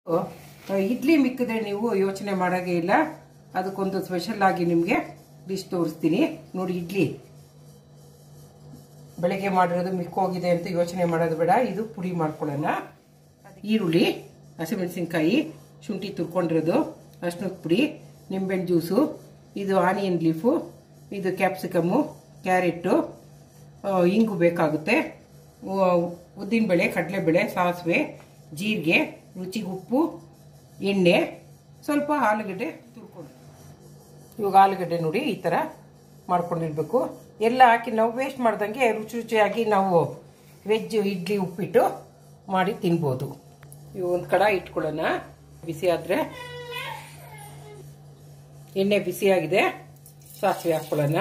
ಇಡ್ಲಿ ಮಿಕ್ಕಿದ್ರೆ ನೀವು ಯೋಚನೆ ಮಾಡೋಂಗೆ ಇಲ್ಲ ಅದಕ್ಕೊಂದು ಸ್ಪೆಷಲ್ ಆಗಿ ನಿಮಗೆ ಡಿಶ್ ತೋರಿಸ್ತೀನಿ ನೋಡಿ ಇಡ್ಲಿ ಬೆಳಗ್ಗೆ ಮಾಡಿರೋದು ಮಿಕ್ಕೋಗಿದೆ ಅಂತ ಯೋಚನೆ ಮಾಡೋದು ಬೇಡ ಇದು ಪುಡಿ ಮಾಡ್ಕೊಳ್ಳೋಣ ಈರುಳ್ಳಿ ಹಸಿಮೆಣಸಿನ್ಕಾಯಿ ಶುಂಠಿ ತುರ್ಕೊಂಡಿರೋದು ಅರ್ಶಿನದ ಪುಡಿ ನಿಂಬೆಹಣ್ಣು ಜ್ಯೂಸು ಇದು ಆನಿಯನ್ ಲೀಫು ಇದು ಕ್ಯಾಪ್ಸಿಕಮ್ಮು ಕ್ಯಾರೆಟು ಆ, ಇಂಗು ಬೇಕಾಗುತ್ತೆ ಉದ್ದಿನಬೇಳೆ ಕಡಲೆಬೇಳೆ ಸಾಸಿವೆ ಜೀರಿಗೆ ರುಚಿಗೆ ಉಪ್ಪು ಎಣ್ಣೆ ಸ್ವಲ್ಪ ಆಲೂಗಡ್ಡೆ ತುರ್ಕೊಂಡು ಇವಾಗ ಆಲೂಗಡ್ಡೆ ನೋಡಿ ಈ ಥರ ಮಾಡ್ಕೊಂಡಿರ್ಬೇಕು ಎಲ್ಲ ಹಾಕಿ ನಾವು ವೇಸ್ಟ್ ಮಾಡ್ದಂಗೆ ರುಚಿ ರುಚಿಯಾಗಿ ನಾವು ವೆಜ್ ಇಡ್ಲಿ ಉಪ್ಪಿಟ್ಟು ಮಾಡಿ ತಿನ್ಬೋದು ಇವು ಒಂದು ಕಡ ಇಟ್ಕೊಳ್ಳೋಣ ಬಿಸಿ ಆದರೆ ಎಣ್ಣೆ ಬಿಸಿಯಾಗಿದೆ ಸಾಸಿವೆ ಹಾಕ್ಕೊಳ್ಳೋಣ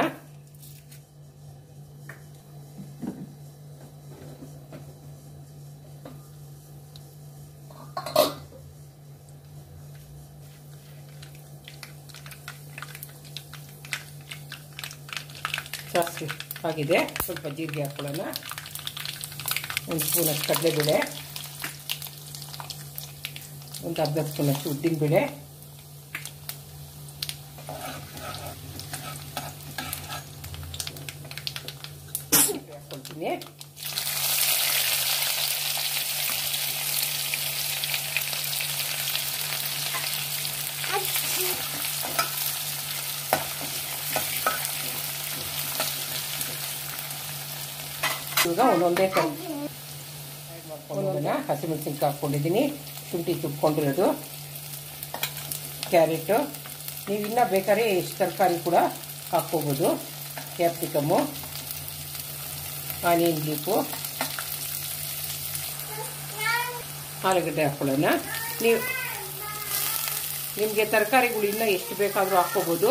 ಸಾಸಿವೆ ಆಗಿದೆ ಸ್ವಲ್ಪ ಜೀರಿಗೆ ಹಾಕ್ಕೊಳ್ಳೋಣ ಒಂದು ಸ್ಪೂನಷ್ಟು ಕಡಲೆಬೇಳೆ ಒಂದು ಅರ್ಧ ಸ್ಪೂನಷ್ಟು ಉದ್ದಿನಬೇಳೆ ಹಾಕ್ಕೊಳ್ತೀನಿ ಈಗ ಒಂದೊಂದೇ ಕೈ ಒಂದೊಂದನ್ನ ಹಸಿಮೆಣಸಿನ್ಕಾಯಿ ಹಾಕ್ಕೊಂಡಿದ್ದೀನಿ ಶುಂಠಿ ತುಪ್ಕೊಂಡಿರೋದು ಕ್ಯಾರೆಟು ನೀವು ಇನ್ನೂ ಬೇಕಾದ್ರೆ ಎಷ್ಟು ತರಕಾರಿ ಕೂಡ ಹಾಕ್ಕೋಬೋದು ಕ್ಯಾಪ್ಸಿಕಮ್ಮು ಆನಿಯನ್ ಲೀಫು ಆಲೂಗಡ್ಡೆ ಹಾಕ್ಕೊಳ್ಳೋಣ ನೀವು ನಿಮಗೆ ತರಕಾರಿಗಳು ಇನ್ನೂ ಎಷ್ಟು ಬೇಕಾದರೂ ಹಾಕ್ಕೋಬೋದು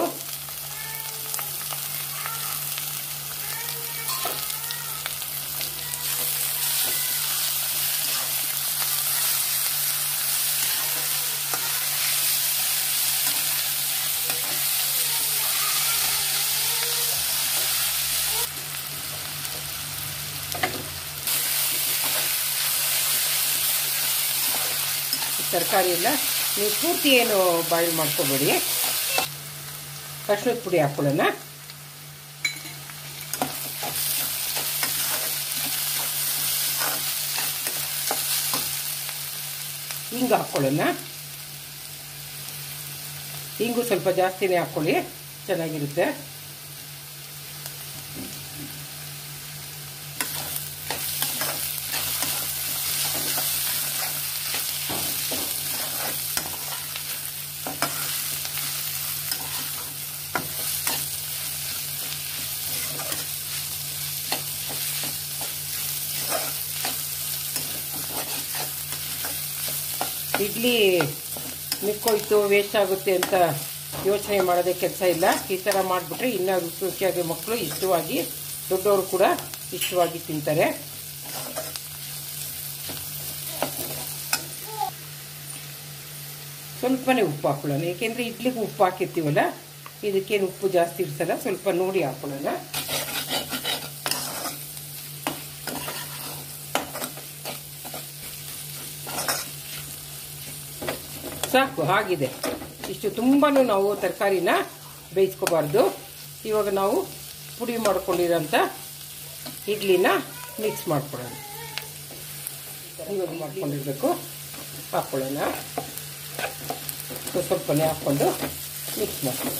ತರಕಾರಿ ಎಲ್ಲ ನೀವು ಪೂರ್ತಿ ಏನು ಬಾಯ್ಲ್ ಮಾಡ್ಕೋಬೇಡಿ ಅರ್ಶಿನದ ಪುಡಿ ಹಾಕ್ಕೊಳ್ಳೋಣ ಹಿಂಗ ಹಾಕ್ಕೊಳ್ಳೋಣ ಹಿಂಗು ಸ್ವಲ್ಪ ಜಾಸ್ತಿನೇ ಹಾಕ್ಕೊಳ್ಳಿ ಚೆನ್ನಾಗಿರುತ್ತೆ ಇಡ್ಲಿ ಮಿಕ್ಕೋಯ್ತು ವೇಸ್ಟ್ ಆಗುತ್ತೆ ಅಂತ ಯೋಚನೆ ಮಾಡೋದೇ ಕೆಲಸ ಇಲ್ಲ ಈ ಥರ ಮಾಡಿಬಿಟ್ರೆ ಇನ್ನೂ ರುಚಿ ರುಚಿಯಾಗಿ ಮಕ್ಕಳು ಇಷ್ಟವಾಗಿ ದೊಡ್ಡವರು ಕೂಡ ಇಷ್ಟವಾಗಿ ತಿಂತಾರೆ ಸ್ವಲ್ಪನೇ ಉಪ್ಪು ಹಾಕೊಳ್ಳೋಣ ಏಕೆಂದರೆ ಇಡ್ಲಿಗೆ ಉಪ್ಪು ಹಾಕಿರ್ತೀವಲ್ಲ ಇದಕ್ಕೇನು ಉಪ್ಪು ಜಾಸ್ತಿ ಇರ್ತಲ್ಲ ಸ್ವಲ್ಪ ನೋಡಿ ಹಾಕೊಳ್ಳೋಣ ಸಾಕು ಆಗಿದೆ ಇಷ್ಟು ತುಂಬಾನು ನಾವು ತರಕಾರಿನ ಬೇಯಿಸ್ಕೋಬಾರ್ದು ಇವಾಗ ನಾವು ಪುಡಿ ಮಾಡ್ಕೊಂಡಿರೋಂಥ ಇಡ್ಲಿನ ಮಿಕ್ಸ್ ಮಾಡ್ಕೊಳ್ಳೋಣ ಇವಾಗ ಮಾಡ್ಕೊಂಡಿರ್ಬೇಕು ಹಾಕ್ಕೊಳ್ಳೋಣ ಸ್ವಲ್ಪನೇ ಹಾಕ್ಕೊಂಡು ಮಿಕ್ಸ್ ಮಾಡ್ಕೊಳ್ಳೋಣ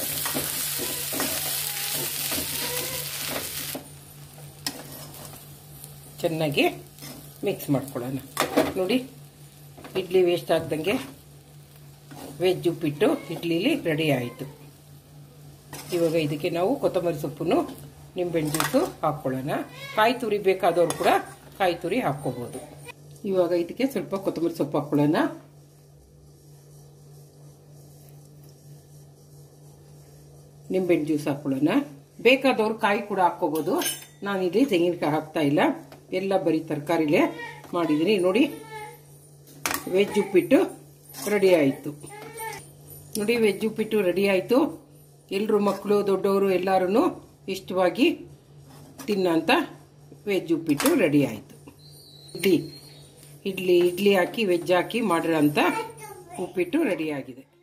ಚೆನ್ನಾಗಿ ಮಿಕ್ಸ್ ಮಾಡ್ಕೊಳ್ಳೋಣ ನೋಡಿ ಇಡ್ಲಿ ವೇಸ್ಟ್ ಆಗ್ದಂಗೆ ವೆಜ್ ಉಪ್ಪಿಟ್ಟು ಇಡ್ಲಿಲಿ ರೆಡಿ ಆಯಿತು ಇವಾಗ ಇದಕ್ಕೆ ನಾವು ಕೊತ್ತಂಬರಿ ಸೊಪ್ಪನ್ನು ನಿಂಬೆಹಣ್ಣು ಜ್ಯೂಸು ಹಾಕ್ಕೊಳ್ಳೋಣ ಕಾಯಿ ತುರಿ ಬೇಕಾದವರು ಕೂಡ ಕಾಯಿ ತುರಿ ಹಾಕ್ಕೋಬೋದು ಇವಾಗ ಇದಕ್ಕೆ ಸ್ವಲ್ಪ ಕೊತ್ತಂಬರಿ ಸೊಪ್ಪು ಹಾಕ್ಕೊಳ್ಳೋಣ ನಿಂಬೆಹಣ್ಣು ಜ್ಯೂಸ್ ಹಾಕ್ಕೊಳ್ಳೋಣ ಬೇಕಾದವ್ರು ಕಾಯಿ ಕೂಡ ಹಾಕ್ಕೋಬೋದು ನಾನಿಲ್ಲಿ ತೆಂಗಿನಕಾಯಿ ಹಾಕ್ತಾ ಇಲ್ಲ ಎಲ್ಲ ಬರೀ ತರಕಾರಿಲೇ ಮಾಡಿದ್ದೀನಿ ನೋಡಿ ವೆಜ್ ಉಪ್ಪಿಟ್ಟು ರೆಡಿ ಆಯಿತು ನೋಡಿ ವೆಜ್ ಉಪ್ಪಿಟ್ಟು ರೆಡಿ ಆಯಿತು ಎಲ್ಲರೂ ಮಕ್ಕಳು ದೊಡ್ಡವರು ಎಲ್ಲರೂ ಇಷ್ಟವಾಗಿ ತಿನ್ನೋಂಥ ವೆಜ್ ಉಪ್ಪಿಟ್ಟು ರೆಡಿ ಆಯಿತು ಇಡ್ಲಿ ಇಡ್ಲಿ ಇಡ್ಲಿ ಹಾಕಿ ವೆಜ್ ಹಾಕಿ ಮಾಡಿರೋಂಥ ಉಪ್ಪಿಟ್ಟು ರೆಡಿಯಾಗಿದೆ